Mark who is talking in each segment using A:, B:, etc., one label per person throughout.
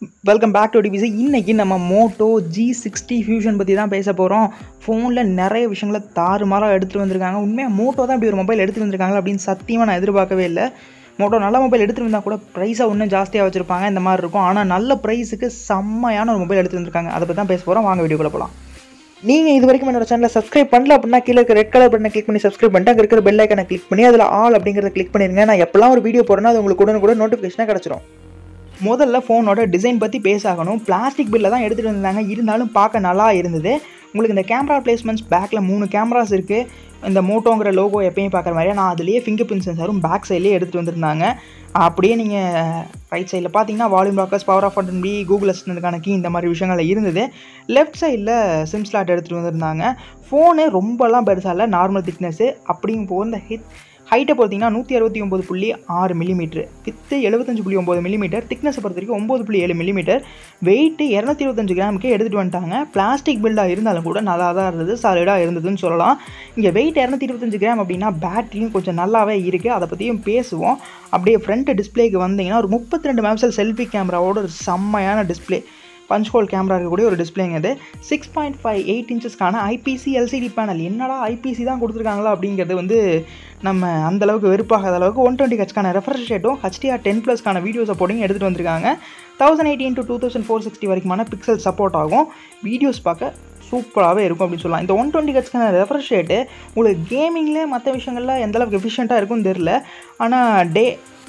A: welcome back to TVC இன்னைக்கு நம்ம Moto G sixty fusion பற்றி தான் பேச போகிறோம் ஃபோனில் நிறைய விஷயங்களை தாறுமாறாக எடுத்துகிட்டு வந்திருக்காங்க உண்மையாக மோட்டோ தான் இப்படி ஒரு மொபைல் எடுத்துகிட்டு வந்திருக்காங்க அப்படின்னு சத்தியமாக நான் எதிர்பார்க்கவே இல்லை மோட்டோ நல்ல மொபைல் எடுத்துகிட்டு வந்தால் கூட ப்ரைஸை இன்னும் ஜாஸ்தியாக வச்சுருப்பாங்க இந்த மாதிரி இருக்கும் ஆனால் நல்ல ப்ரைஸுக்கு செம்மையான ஒரு மொபைல் எடுத்துகிட்டு வந்திருக்காங்க அதை பற்றி தான் பேச போகிறோம் வாங்க வீடியோக்குள்ள போகலாம் நீங்கள் இது வரைக்கும் என்னோட சேனலை சப்ஸ்கிரைப் பண்ணல அப்படின்னா கீழே இருக்க ரெட் கலர் பட்டனை கிளிக் பண்ணி சப்ஸ்கிரைப் பண்ணிட்டு அங்கே இருக்கிற பெல் ஐக்கனை கிளிக் பண்ணி அதில் ஆல் அப்படிங்கிறத கிளிக் பண்ணிருங்க நான் எப்போல்லாம் ஒரு வீடியோ போடுறேன்னா அது உங்களுக்கு உடனே கூட நோட்டிஃபிகேஷனாக கிடச்சிரும் முதல்ல ஃபோனோட டிசைன் பற்றி பேசாகணும் பிளாஸ்டிக் பில்ல தான் எடுத்துகிட்டு வந்தாங்க இருந்தாலும் பார்க்க நல்லா இருந்தது உங்களுக்கு இந்த கேமரா பிளேஸ்மெண்ட்ஸ் பேக்கில் மூணு கேமராஸ் இருக்குது இந்த மோட்டோங்கிற லோகோ எப்பயும் பார்க்குற மாதிரியே நான் அதுலேயே ஃபிங்கர் பிரிண்ட் சென்சாரும் பேக் சைட்லேயே எடுத்துகிட்டு வந்திருந்தாங்க அப்படியே நீங்கள் ரைட் சைடில் பார்த்தீங்கன்னா volume rockers power off button பி கூகுள் அசிஸ்டன்ட்டுக்கான கீ இந்த மாதிரி விஷயங்கள் இருந்தது லெஃப்ட் சைடில் சிம் ஸ்லாட் எடுத்துகிட்டு வந்திருந்தாங்க ஃபோனு ரொம்பலாம் பெருசாக இல்லை நார்மல் திக்னஸ்ஸு அப்படியும் போது இந்த ஹிட் ஹைட்டை பார்த்தீங்கன்னா நூற்றி அறுபத்தி ஒம்பது புள்ளி ஆறு மில்லிமீட்டர் வித்து எழுபத்தஞ்சு புள்ளி ஒம்பது மில்லிமீட்டர் திக்னஸை பொறுத்த வரைக்கும் ஒம்பது புள்ளி ஏழு மில்லிமீட்டர் வெயிட்டு இரநூத்தி இருபத்தஞ்சு கிராமுக்கே எடுத்துகிட்டு வந்துட்டாங்க பிளாஸ்டிக் பில்டாக இருந்தாலும் கூட நல்லா தான் இருந்தது சாலிடாக இருந்ததுன்னு சொல்லலாம் இங்கே வெயிட் இரநூத்தி இருபத்தஞ்சு கிராம் அப்படின்னா பேட்டரியும் கொஞ்சம் நல்லாவே இருக்குது அதை பற்றியும் பேசுவோம் அப்படியே ஃப்ரண்ட் டிஸ்பிளேக்கு வந்தீங்கன்னா ஒரு முப்பத்தி ரெண்டு மேப்சல் செல்ஃபி கேமராவோட ஒரு செம்மையான டிஸ்பிளே பஞ்ச் ஹோல் கேமரா இருக்கக்கூடிய ஒரு டிஸ்பிளேங்க இது சிக்ஸ் பாயிண்ட் ஃபைவ் எயிட் இன்ச்சஸ்க்கான ஐபிசி எல்சிடி பேனல் என்னடா ஐபிசி தான் கொடுத்துருக்காங்களா அப்படிங்கிறது வந்து நம்ம அந்தளவுக்கு வெறுப்பாகாத அளவுக்கு ஒன் டுவெண்ட்டி ஹெச்க்கான ரெஃப்ரெஷ் ரேட்டும் ஹச்டிஆர் டென் ப்ளஸ்க்கான வீடியோ சப்போர்ட்டிங் எடுத்துகிட்டு வந்திருக்காங்க thousand eighteen to two thousand four sixty வரைக்குமான பிக்சல் சப்போர்ட் ஆகும் வீடியோஸ் பார்க்க சூப்பராகவே இருக்கும் அப்படின்னு சொல்லலாம் இந்த ஒன் டுவெண்ட்டி ஹெச்க்கான ரெஃப்ரெஷ் ரேட்டு உங்களுக்கு கேமிங்கில் மற்ற விஷயங்களில் எந்தளவுக்கு எஃபிஷியண்ட்டாக இருக்கும்னு தெரில ஆனால் டே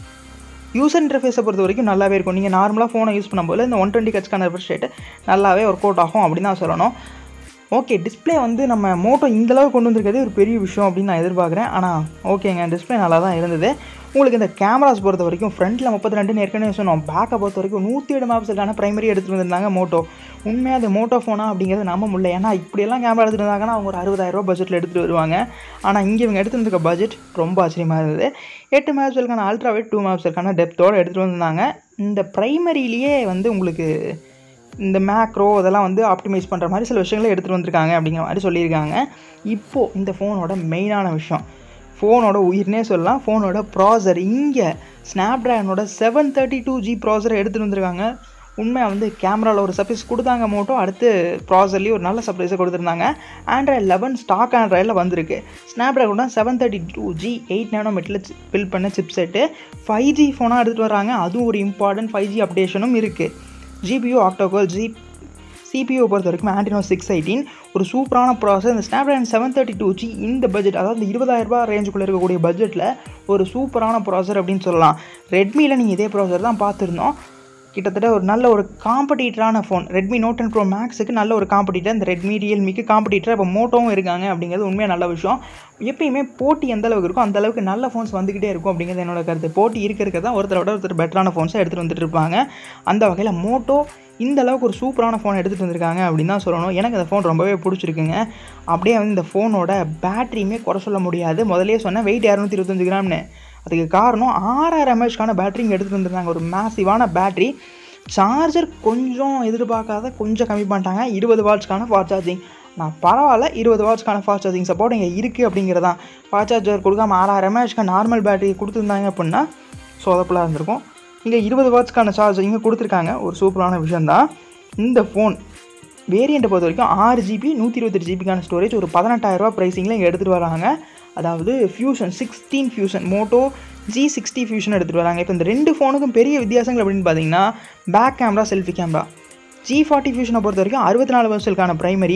A: யூசர் இன்டர்ஃபேஸை பொறுத்த வரைக்கும் நல்லாவே இருக்கும் நீங்கள் நார்மலாக ஃபோனை யூஸ் பண்ணும்போது இந்த ஒன் டுவெண்ட்டி ஹெச்க்கான ரெஃப்ரெஷ் ரேட்டு நல்லாவே ஒர்க் அவுட் ஆகும் அப்படின்னு தான் சொல்லணும் ஓகே டிஸ்பிளே வந்து நம்ம மோட்டோ இந்தளவு கொண்டு வந்திருக்கிறதே ஒரு பெரிய விஷயம் அப்படின்னு நான் எதிர்பார்க்குறேன் ஆனால் ஓகேங்க டிஸ்பிளே நல்லா தான் இருந்தது உங்களுக்கு இந்த கேமராஸ் பொறுத்த வரைக்கும் ஃப்ரண்ட்டில் முப்பத்தி ரெண்டுன்னு ஏற்கனவே சொன்னோம் பேக்கை பொறுத்த வரைக்கும் நூற்றி ஏழு மேப்ஸுக்கான ப்ரைமரி எடுத்துகிட்டு வந்திருந்தாங்க மோட்டோ உண்மையாக அது மோட்டோ ஃபோனா அப்படிங்கிறது நம்ப முடியல ஏன்னா இப்படியெல்லாம் கேமரா எடுத்துகிட்டு இருந்தாங்கன்னா அவங்க ஒரு அறுபதாயிரரூபா பட்ஜெட்டில் எடுத்துகிட்டு வருவாங்க ஆனால் இங்கே இவங்க எடுத்துகிட்டு இருக்க பட்ஜெட் ரொம்ப ஆச்சரியமாக இருந்தது எட்டு மேப்ஸுக்கான அல்ட்ரா வெயிட் டூ மேப்ஸுக்கான டெப்த்தோடு எடுத்துகிட்டு வந்திருந்தாங்க இந்த ப்ரைமரியிலேயே வந்து உங்களுக்கு இந்த மேக்ரோ அதெல்லாம் வந்து ஆப்டிமைஸ் பண்ணுற மாதிரி சில விஷயங்களை எடுத்துகிட்டு வந்திருக்காங்க அப்படிங்கிற மாதிரி சொல்லியிருக்காங்க இப்போது இந்த ஃபோனோட மெயினான விஷயம் ஃபோனோட உயிர்னே சொல்லலாம் ஃபோனோட ப்ராசர் இங்கே ஸ்னாப் ட்ராகனோட செவன் தேர்ட்டி டூ ஜி ப்ராசரை எடுத்துகிட்டு வந்திருக்காங்க உண்மையாக வந்து கேமராவில் ஒரு சர்ப்ரைஸ் கொடுத்தாங்க மோட்டோ அடுத்து ப்ராசர்லேயும் ஒரு நல்ல சர்ப்ரைஸை கொடுத்துருந்தாங்க ஆண்ட்ராய்ட் லெவன் ஸ்டாக் ஆண்ட்ராய்டில் வந்திருக்கு Snapdragon seven thirty two G eight nano மீட்டரில் பில் பண்ண சிப் செட்டு ஃபைவ் ஜி ஃபோனாக எடுத்துகிட்டு வராங்க அதுவும் ஒரு இம்பார்ட்டன்ட் ஃபைவ் ஜி அப்டேஷனும் இருக்குது ஜிபியூ ஆக்டோகோல் ஜி சிபியூ பொறுத்த வரைக்கும் ஆண்டினோ சிக்ஸ் எயிட்டீன் ஒரு சூப்பரான ப்ராசஸ் இந்த Snapdragon seven thirty two G இந்த பட்ஜெட் அதாவது இருபதாயிரரூபா ரேஞ்சுக்குள்ளே இருக்கக்கூடிய பட்ஜெட்டில் ஒரு சூப்பரான ப்ராசர் அப்படின்னு சொல்லலாம் ரெட்மியில் நீங்கள் இதே ப்ராசர் தான் பார்த்துருந்தோம் கிட்டத்தட்ட ஒரு நல்ல ஒரு காம்படிட்டரான phone Redmi note ten pro மேக்ஸுக்கு நல்ல ஒரு காம்படிட்டர் இந்த ரெட்மி ரியல்மிக்கு காம்படிட்டர் இப்போ மோட்டோவும் இருக்காங்க அப்படிங்கிறது உண்மையாக நல்ல விஷயம் எப்பயுமே போட்டி எந்த அளவுக்கு இருக்கோ அந்த அளவுக்கு நல்ல ஃபோன்ஸ் வந்துக்கிட்டே இருக்கும் அப்படிங்கிறது என்னோட கருத்து போட்டி இருக்க இருக்க தான் ஒருத்தரோட ஒருத்தர் பெட்டரான ஃபோன்ஸை எடுத்துகிட்டு வந்துட்டு இருப்பாங்க அந்த வகையில் மோட்டோ இந்த அளவுக்கு ஒரு சூப்பரான ஃபோன் எடுத்துகிட்டு வந்திருக்காங்க அப்படின்னு தான் சொல்லணும் எனக்கு இந்த ஃபோன் ரொம்பவே பிடிச்சிருக்குங்க அப்படியே வந்து இந்த ஃபோனோட பேட்டரியுமே குறை சொல்ல முடியாது முதலே சொன்னேன் வெயிட் இரநூத்தி இருபத்தஞ்சு கிராம்னு அதுக்கு காரணம் ஆறாயிரம் எம்ஏஹெச்க்கான பேட்டரி இங்கே எடுத்துகிட்டு வந்திருந்தாங்க ஒரு மேசிவான பேட்டரி சார்ஜர் கொஞ்சம் எதிர்பார்க்காத கொஞ்சம் கம்மி பண்ணிட்டாங்க இருபது வாட்ஸ்க்கான ஃபாஸ்ட் சார்ஜிங் நான் பரவாயில்ல இருபது வாட்ஸ்க்கான ஃபாஸ்ட் சார்ஜிங் சப்போர்ட் இங்கே இருக்குது அப்படிங்கிறதான் ஃபாஸ்ட் சார்ஜர் கொடுக்காம ஆறாயிரம் எம்ஏஹெச்க்கு நார்மல் பேட்டரி கொடுத்துருந்தாங்க அப்படின்னா சொதப்பலாக இருந்திருக்கும் இங்கே இருபது வாட்ஸ்க்கான சார்ஜ் இங்கே கொடுத்துருக்காங்க ஒரு சூப்பரான விஷயந்தான் இந்த ஃபோன் வேரியண்ட்டை பொறுத்த வரைக்கும் ஆறு ஜிபி நூற்றி இருபத்தெட்டு ஜிபிக்கான ஸ்டோரேஜ் ஒரு பதினெட்டாயிரரூபா ப்ரைஸிங்கில் இங்கே எடுத்துகிட்டு வராங்க அதாவது fusion sixteen fusion Moto G sixty fusion எடுத்துகிட்டு வராங்க இப்போ இந்த ரெண்டு ஃபோனுக்கும் பெரிய வித்தியாசங்கள் அப்படின்னு பார்த்தீங்கன்னா back camera selfie camera G forty ஃபியூஷனை பொறுத்த வரைக்கும் அறுபத்தி நாலு வருஷத்துக்கான ப்ரைமரி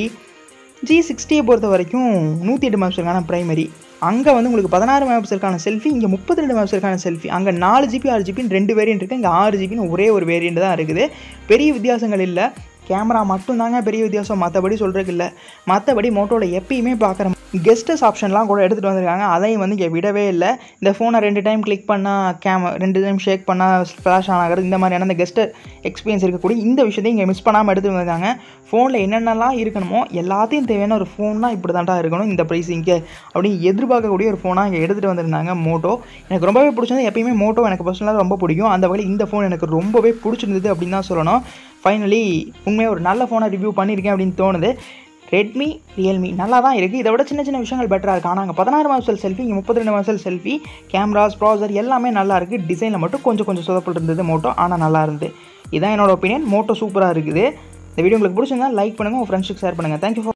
A: ஜி சிக்ஸ்டியை பொறுத்த வரைக்கும் நூற்றி எட்டு மெகாபிக்சலுக்கான ப்ரைமரி அங்கே வந்து உங்களுக்கு பதினாறு மெகாபிக்சலுக்கான செல்ஃபி இங்கே முப்பத்தி ரெண்டு மெகாபிக்சலுக்கான செல்ஃபி அங்கே நாலு ஜிபி ஆறு ஜிபின்னு ரெண்டு வேரியன்ட் இருக்குது இங்கே ஆறு ஜிபின்னு ஒரே ஒரு வேரியண்ட் தான் இருக்குது பெரிய வித்தியாசங்கள் இல்லை கேமரா மட்டும்தாங்க பெரிய வித்தியாசம் மற்றபடி சொல்கிறதுக்கு இல்லை மற்றபடி மோட்டோவில் எப்பயுமே பார்க்குற கெஸ்டஸ் ஆப்ஷன்லாம் கூட எடுத்துகிட்டு வந்திருக்காங்க அதையும் வந்து இங்கே விடவே இல்லை இந்த ஃபோனை ரெண்டு டைம் கிளிக் பண்ணால் கேம ரெண்டு டைம் ஷேக் பண்ணால் ஃப்ளாஷ் ஆன் ஆகிறது இந்த மாதிரியான அந்த கெஸ்ட்டு எக்ஸ்பீரியன்ஸ் இருக்கக்கூடிய இந்த விஷயத்தையும் இங்கே மிஸ் பண்ணாமல் எடுத்துகிட்டு வந்திருக்காங்க ஃபோனில் என்னென்னலாம் இருக்கணுமோ எல்லாத்தையும் தேவையான ஒரு ஃபோன்னா இப்படி தான்டா இருக்கணும் இந்த ப்ரைஸிங்க்கு அப்படின்னு எதிர்பார்க்கக்கூடிய ஒரு ஃபோனாக இங்கே எடுத்துகிட்டு வந்திருந்தாங்க மோட்டோ எனக்கு ரொம்பவே பிடிச்சது எப்பயுமே மோட்டோ எனக்கு பர்சனலாக ரொம்ப பிடிக்கும் அந்த வகையில் இந்த ஃபோன் எனக்கு ரொம்பவே பிடிச்சிருந்தது அப்படின்னு தான் சொல்லணும் ஃபைனலி உண்மையாக ஒரு நல்ல ஃபோனை ரிவ்யூ பண்ணியிருக்கேன் அப்படின்னு தோணுது ரெட்மி ரியல்மி நல்லா தான் இருக்குது இதை விட சின்ன சின்ன விஷயங்கள் பெட்டராக இருக்குது ஆனால் அங்கே பதினாறு மெகாபிக்சல் செல்ஃபி இங்கே முப்பத்தி ரெண்டு மெகாபிக்சல் செல்ஃபி கேமராஸ் ப்ராசர் எல்லாமே நல்லா இருக்குது டிசைனில் மட்டும் கொஞ்சம் கொஞ்சம் சொதப்பல் இருந்தது மோட்டோ ஆனால் நல்லா இருந்து இதான் என்னோட ஒப்பீனியன் மோட்டோ சூப்பராக இருக்குது இந்த வீடியோ உங்களுக்கு பிடிச்சிருந்தா லைக் பண்ணுங்கள் உங்கள் ஃப்ரெண்ட்ஸுக்கு ஷேர் பண்ணுங்கள் தேங்க்யூ ஃபார்